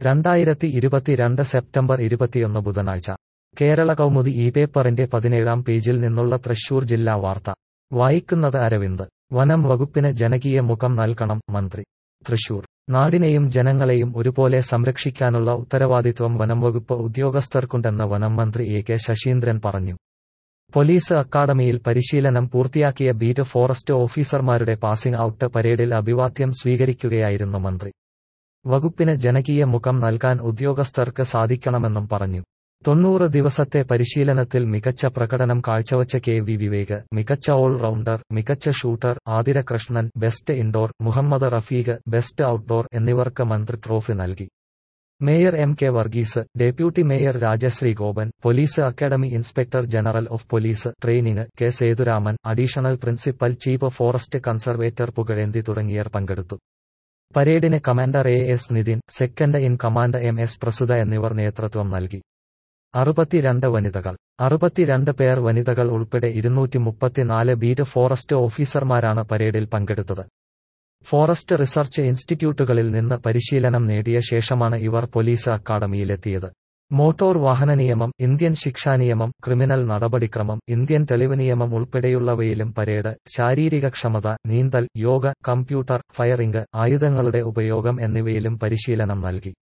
രണ്ടായിരത്തി ഇരുപത്തിരണ്ട് സെപ്റ്റംബർ ഇരുപത്തിയൊന്ന് ബുധനാഴ്ച കേരള കൗമുദി ഈ പേപ്പറിന്റെ പതിനേഴാം പേജിൽ നിന്നുള്ള തൃശൂർ ജില്ലാ വാർത്ത വായിക്കുന്നത് അരവിന്ദ് വനം വകുപ്പിന് ജനകീയ മുഖം നൽകണം മന്ത്രി തൃശൂർ നാടിനെയും ജനങ്ങളെയും ഒരുപോലെ സംരക്ഷിക്കാനുള്ള ഉത്തരവാദിത്വം വനംവകുപ്പ് ഉദ്യോഗസ്ഥർക്കുണ്ടെന്ന് വനം മന്ത്രി എ കെ ശശീന്ദ്രൻ പറഞ്ഞു പോലീസ് അക്കാദമിയിൽ പരിശീലനം പൂർത്തിയാക്കിയ ബീറ്റ് ഫോറസ്റ്റ് ഓഫീസർമാരുടെ പാസിംഗ് ഔട്ട് പരേഡിൽ അഭിവാദ്യം സ്വീകരിക്കുകയായിരുന്നു മന്ത്രി വകുപ്പിന് ജനകീയ മുഖം നൽകാൻ ഉദ്യോഗസ്ഥർക്ക് സാധിക്കണമെന്നും പറഞ്ഞു തൊണ്ണൂറ് ദിവസത്തെ പരിശീലനത്തിൽ മികച്ച പ്രകടനം കാഴ്ചവച്ച കെ വി വിവേക് മികച്ച ഓൾറൗണ്ടർ മികച്ച shooter Athira Krishnan best indoor Muhammad Rafeeq best outdoor എന്നിവർക്ക് മന്ത്രി ട്രോഫി നൽകി mayor M K Varghese deputy mayor Rajashree Gopan police academy inspector general of police training K Sethuraman additional principal chief forest conservator Pugazhendi തുടങ്ങിയവർ പങ്കെടുത്തു പരേഡിന് commander A S Nithin second in command M S Prasutha എന്നിവർ നേതൃത്വം നൽകി അറുപത്തിരണ്ട് വനിതകൾ അറുപത്തിരണ്ട് പേർ വനിതകൾ ഉൾപ്പെടെ ഇരുന്നൂറ്റി മുപ്പത്തിനാല് ബീറ്റ് ഫോറസ്റ്റ് ഓഫീസർമാരാണ് പരേഡിൽ പങ്കെടുത്തത് ഫോറസ്റ്റ് റിസർച്ച് ഇൻസ്റ്റിറ്റ്യൂട്ടുകളിൽ നിന്ന് പരിശീലനം നേടിയ ശേഷമാണ് ഇവർ പോലീസ് അക്കാദമിയിലെത്തിയത് മോട്ടോർ വാഹന നിയമം ഇന്ത്യൻ ശിക്ഷാ നിയമം ക്രിമിനൽ നടപടിക്രമം ഇന്ത്യൻ തെളിവ് നിയമം ഉൾപ്പെടെയുള്ളവയിലും പരേഡ് ശാരീരികക്ഷമത നീന്തൽ യോഗ കമ്പ്യൂട്ടർ ഫയറിംഗ് ആയുധങ്ങളുടെ ഉപയോഗം എന്നിവയിലും പരിശീലനം നൽകി